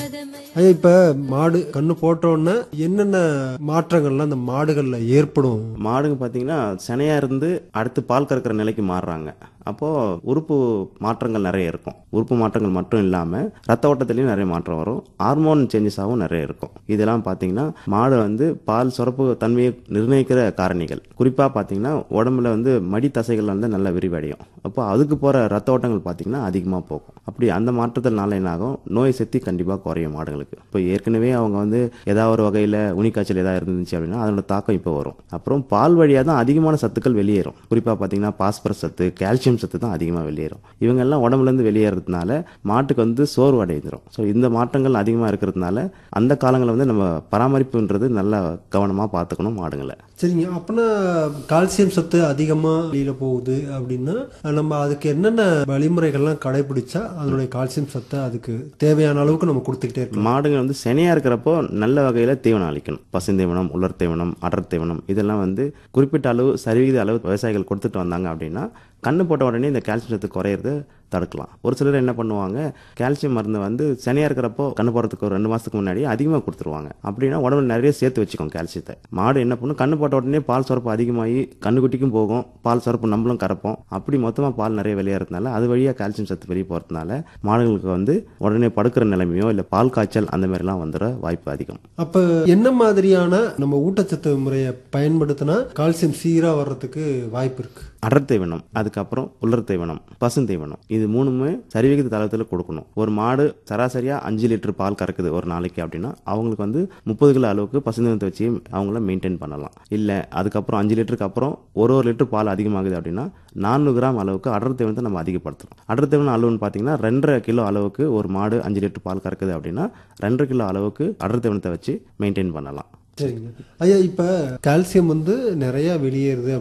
ஐயா இப்ப மாடு கண்ணு போட்டோன்னே என்னென்ன மாற்றங்கள்லாம் அந்த மாடுகள்ல ஏற்படும் மாடுங்க பார்த்தீங்கன்னா சினையா இருந்து அடுத்து பால் கறக்கிற நிலைக்கு மாறுறாங்க அப்போ உறுப்பு மாற்றங்கள் நிறைய இருக்கும் உறுப்பு மாற்றங்கள் மட்டும் இல்லாம ரத்த ஓட்டத்திலையும் நிறைய மாற்றம் வரும் ஹார்மோன் சேஞ்சஸாகவும் நிறைய இருக்கும் இதெல்லாம் பார்த்தீங்கன்னா மாடு வந்து பால் சுரப்பு தன்மையை நிர்ணயிக்கிற காரணிகள் குறிப்பா பார்த்தீங்கன்னா உடம்புல வந்து மடி தசைகள் வந்து நல்லா விரிவடையும் அப்போ அதுக்கு போற ரத்த ஓட்டங்கள் பார்த்தீங்கன்னா அதிகமாக போகும் அப்படி அந்த மாற்றத்தினால என்ன ஆகும் நோய் சக்தி கண்டிப்பாக குறையும் மாடுகளுக்கு இப்போ ஏற்கனவே அவங்க வந்து ஏதாவது ஒரு வகையில் உனிக்காய்ச்சல் ஏதாவது இருந்துச்சு அப்படின்னா அதோட தாக்கம் இப்போ வரும் அப்புறம் பால் வழியாக தான் அதிகமான சத்துக்கள் வெளியேறும் குறிப்பாக பார்த்தீங்கன்னா பாஸ்பரஸ் சத்து கால்சியம் சத்து தான் அதிகமாக வெளியேறும் இவங்க எல்லாம் உடம்புலேருந்து வெளியேறதுனால மாட்டுக்கு வந்து சோர்வு அடைந்துரும் ஸோ இந்த மாற்றங்கள் அதிகமாக இருக்கிறதுனால அந்த காலங்களில் வந்து நம்ம பராமரிப்புன்றது நல்லா கவனமாக பார்த்துக்கணும் மாடுங்களை சரிங்க அப்பனா கால்சியம் சத்து அதிகமா வெளியில போகுது அப்படின்னா நம்ம அதுக்கு என்னென்ன வழிமுறைகள்லாம் கடைபிடிச்சா அதனுடைய கால்சியம் சத்தை அதுக்கு தேவையான அளவுக்கு நம்ம கொடுத்துக்கிட்டே இருக்கணும் மாடுங்க வந்து செனையா இருக்கிறப்போ நல்ல வகையில தீவனம் அளிக்கணும் பசுந்தீவனம் உலர் தீவனம் அடர் தீவனம் இதெல்லாம் வந்து குறிப்பிட்ட அளவு சரிவிகித அளவு விவசாயிகள் கொடுத்துட்டு வந்தாங்க அப்படின்னா கண்ணு போட்ட உடனே இந்த கால்சியம் சத்து குறையிறது தடுக்கலாம் ஒரு சிலர் என்ன பண்ணுவாங்க கால்சியம் மருந்து வந்து சனியா இருக்கிறப்போ கண்ணு போடுறதுக்கு ஒரு ரெண்டு மாசத்துக்கு முன்னாடி அதிகமாக கொடுத்துருவாங்க அப்படின்னா உடம்புல நிறைய சேர்த்து வச்சுக்கோங்க கால்சியத்தை மாடு என்ன பண்ணும் கண்ணு போட்ட உடனே பால் சுரப்பு அதிகமாகி கண்ணுக்குட்டிக்கும் போகும் பால் சுரப்பு நம்மளும் கறப்போம் அப்படி மொத்தமாக பால் நிறைய வெளியேறதுனால அது வழியாக கால்சியம் சத்து வெளியே போகிறதுனால மாடுகளுக்கு வந்து உடனே படுக்கிற நிலைமையோ இல்லை பால் காய்ச்சல் அந்த மாதிரிலாம் வந்துட வாய்ப்பு அதிகம் அப்ப என்ன மாதிரியான நம்ம ஊட்டச்சத்து முறையை பயன்படுத்தினா கால்சியம் சீரா வர்றதுக்கு வாய்ப்பு இருக்கு அடர் தீவனம் அதுக்கப்புறம் உலர் தீவனம் பசுந்தீவனம் இது மூணுமே சரிவிகித தளத்தில் கொடுக்கணும் ஒரு மாடு சராசரியா அஞ்சு லிட்டர் பால் கறக்குது ஒரு நாளைக்கு அப்படின்னா அவங்களுக்கு வந்து முப்பது கிலோ அளவுக்கு பசுந்தீவனத்தை வச்சு அவங்கள மெயின்டைன் பண்ணலாம் இல்லை அதுக்கப்புறம் அஞ்சு லிட்டருக்கு அப்புறம் ஒரு ஒரு லிட்டர் பால் அதிகமாகுது அப்படின்னா நானூறு கிராம் அளவுக்கு அடர் தீவனத்தை நம்ம அதிகப்படுத்தணும் அடர் தீவனம் அளவுன்னு பார்த்தீங்கன்னா ரெண்டரை கிலோ அளவுக்கு ஒரு மாடு அஞ்சு லிட்டர் பால் கறக்குது அப்படின்னா ரெண்டரை கிலோ அளவுக்கு அடர் தீவனத்தை வச்சு மெயின்டைன் பண்ணலாம் சரிங்க ஐயா இப்ப கால்சியம் வந்து நிறைய வெளியேறுது